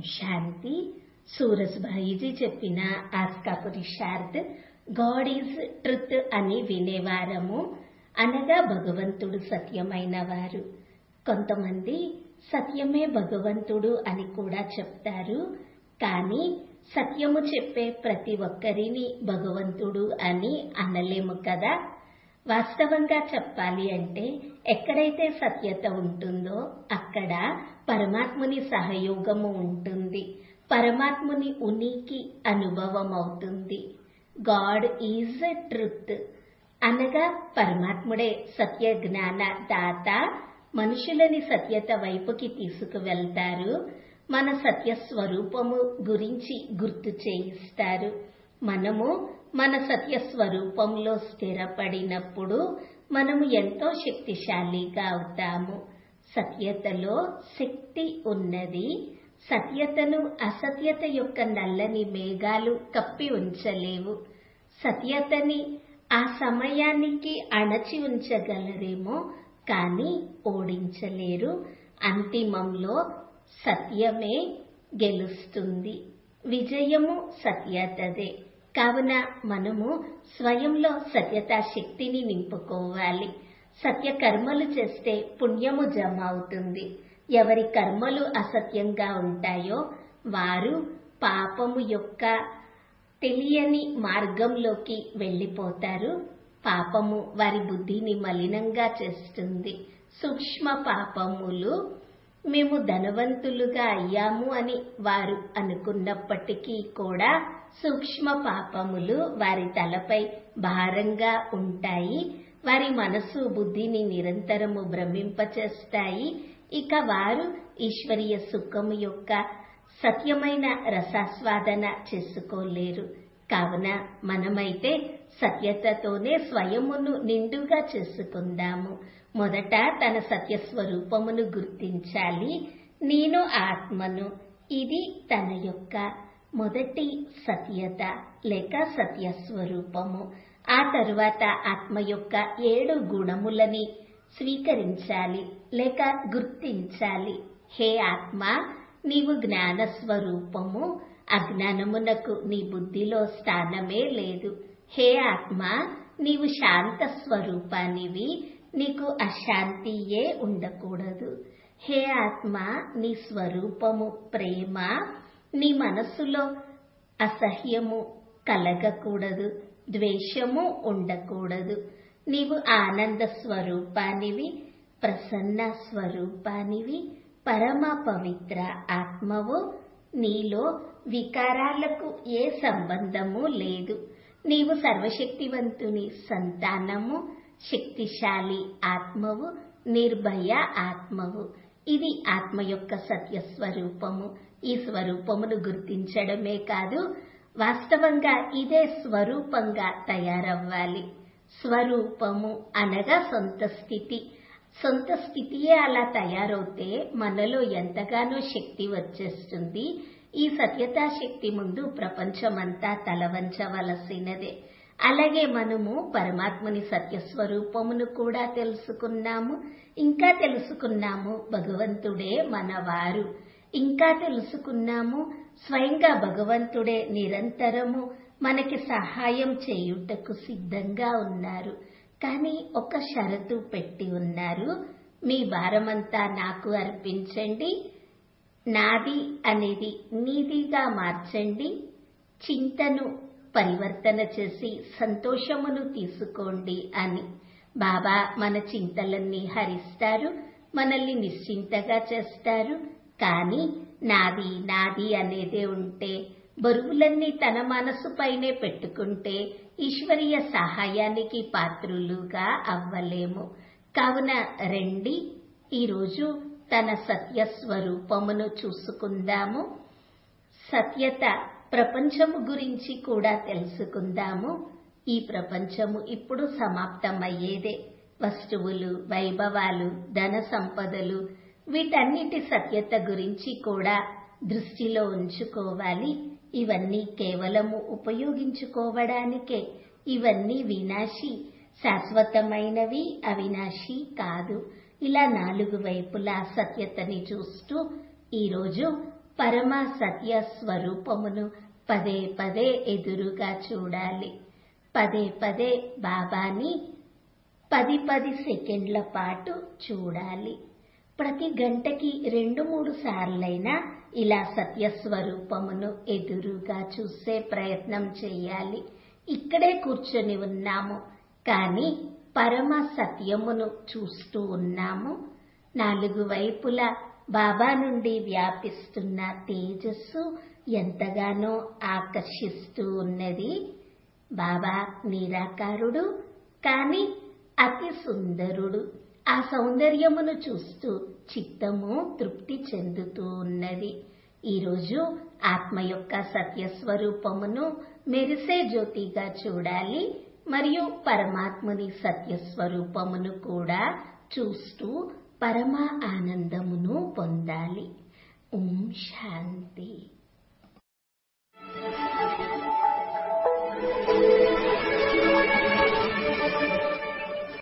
శాంతి సూరజ్భాయిజీ చెప్పిన ఆస్కా పురుషార్థ్ గాడ్ ఈజ్ ట్రుత్ అని వినేవారము అనగా భగవంతుడు సత్యమైన వారు కొంతమంది సత్యమే భగవంతుడు అని కూడా చెప్తారు కానీ సత్యము చెప్పే ప్రతి ఒక్కరిని భగవంతుడు అని అనలేము కదా వాస్తవంగా చెప్పాలి అంటే ఎక్కడైతే సత్యత ఉంటుందో అక్కడ పరమాత్ముని సహయోగము ఉంటుంది పరమాత్ముని ఉనికి అనుభవం అవుతుంది గాడ్ ఈజ్ ట్రుత్ అనగా పరమాత్ముడే సత్య జ్ఞాన దాత మనుషులని సత్యత వైపుకి తీసుకువెళ్తారు మన సత్య స్వరూపము గురించి గుర్తు చేయిస్తారు మనము మన సత్య స్వరూపంలో స్థిరపడినప్పుడు మనము ఎంతో శక్తిశాలిగా అవుతాము సత్యతలో శక్తి ఉన్నది సత్యతను అసత్యత యొక్క నల్లని మేఘాలు కప్పి ఉంచలేవు సత్యతని ఆ సమయానికి అణచి ఉంచగలరేమో కానీ ఓడించలేరు అంతిమంలో సత్యమే గెలుస్తుంది విజయము సత్యతదే కావున మనము స్వయంలో సత్యతా శక్తిని నింపుకోవాలి సత్య కర్మలు చేస్తే పుణ్యము జమ అవుతుంది ఎవరి కర్మలు అసత్యంగా ఉంటాయో వారు పాపము యొక్క తెలియని మార్గంలోకి వెళ్ళిపోతారు పాపము వారి బుద్ధిని మలినంగా చేస్తుంది సూక్ష్మ పాపములు మేము ధనవంతులుగా అయ్యాము అని వారు అనుకున్నప్పటికీ కూడా సూక్ష్మ పాపములు వారి తలపై భారంగా ఉంటాయి వారి మనసు బుద్ధిని నిరంతరము భ్రమింపచేస్తాయి ఇక వారు ఈశ్వరీయ సుఖము యొక్క సత్యమైన రసాస్వాదన చేసుకోలేరు కావున మనమైతే సత్యతతోనే స్వయమును నిండుగా చేసుకుందాము మొదట తన సత్య స్వరూపమును గుర్తించాలి నేను ఆత్మను ఇది తన యొక్క మొదటి సత్యత లేక సత్య స్వరూపము ఆ తరువాత ఆత్మ యొక్క ఏడు గుణములని స్వీకరించాలి లేక గుర్తించాలి హే ఆత్మ నీవు జ్ఞాన స్వరూపము అజ్ఞానమునకు నీ బుద్ధిలో స్థానమే లేదు హే ఆత్మ నీవు శాంత స్వరూపానివి నీకు అశాంతియే ఉండకూడదు హే ఆత్మ నీ స్వరూపము ప్రేమ నీ మనస్సులో అసహ్యము కలగకూడదు ద్వేషము ఉండకూడదు నీవు ఆనంద స్వరూపానివి ప్రసన్న స్వరూపానివి పరమ పవిత్ర ఆత్మవు నీలో వికారాలకు ఏ సంబంధము లేదు నీవు సర్వశక్తివంతుని సంతానము శక్తిశాలి ఆత్మవు నిర్భయ ఆత్మవు ఇది ఆత్మ యొక్క సత్య స్వరూపము ఈ స్వరూపమును గుర్తించడమే కాదు వాస్తవంగా ఇదే స్వరూపంగా తయారవ్వాలి స్వరూపము అనగా సొంత స్థితి సొంత స్థితియే అలా తయారవుతే మనలో ఎంతగానో శక్తి వచ్చేస్తుంది ఈ సత్యతా శక్తి ముందు ప్రపంచమంతా తలవంచవలసినదే అలాగే మనము పరమాత్మని సత్యస్వరూపమును కూడా తెలుసుకున్నాము ఇంకా తెలుసుకున్నాము భగవంతుడే మనవారు ఇంకా తెలుసుకున్నాము స్వయంగా భగవంతుడే నిరంతరము మనకి సహాయం చేయుటకు సిద్ధంగా ఉన్నారు కానీ ఒక షరతు పెట్టి ఉన్నారు మీ భారమంతా నాకు అర్పించండి నాది అనేది నీదిగా మార్చండి చింతను పరివర్తన చేసి సంతోషమును తీసుకోండి అని బాబా మన చింతలన్నీ హరిస్తారు మనల్ని నిశ్చింతగా చేస్తారు కానీ నాది నాది అనేదే ఉంటే బరువులన్నీ తన మనసుపైనే పెట్టుకుంటే ఈశ్వరీయ సహాయానికి పాత్రులుగా అవ్వలేము కావున రండి ఈరోజు తన సత్య స్వరూపమును చూసుకుందాము సత్యత ప్రపంచము గురించి కూడా తెలుసుకుందాము ఈ ప్రపంచము ఇప్పుడు సమాప్తమయ్యేదే వస్తువులు వైభవాలు ధన సంపదలు వీటన్నిటి సత్యత గురించి కూడా దృష్టిలో ఉంచుకోవాలి ఇవన్నీ కేవలము ఉపయోగించుకోవడానికే ఇవన్నీ వినాశి శాశ్వతమైనవి అవినాశి కాదు ఇలా నాలుగు వైపులా సత్యతని చూస్తూ ఈరోజు పరమ సత్య స్వరూపమును పదే పదే ఎదురుగా చూడాలి పదే పదే బాబాని పది పది సెకండ్ల పాటు చూడాలి ప్రతి గంటకి రెండు మూడు సార్లైనా ఇలా సత్య స్వరూపమును ఎదురుగా చూసే ప్రయత్నం చేయాలి ఇక్కడే కూర్చొని ఉన్నాము కానీ పరమ సత్యమును చూస్తూ ఉన్నాము నాలుగు వైపులా బాబా నుండి వ్యాపిస్తున్న తేజస్సు ఎంతగానో ఆకర్షిస్తూ ఉన్నది బాబా నిరాకారుడు కానీ అతి సుందరుడు ఆ సౌందర్యమును చూస్తూ చిత్తము తృప్తి చెందుతూ ఉన్నది ఈరోజు ఆత్మ యొక్క సత్య స్వరూపమును మెరిసే జ్యోతిగా చూడాలి మరియు పరమాత్ముని సత్య స్వరూపమును కూడా చూస్తూ పరమ ఆనందమును పొందాలి ఓం శాంతి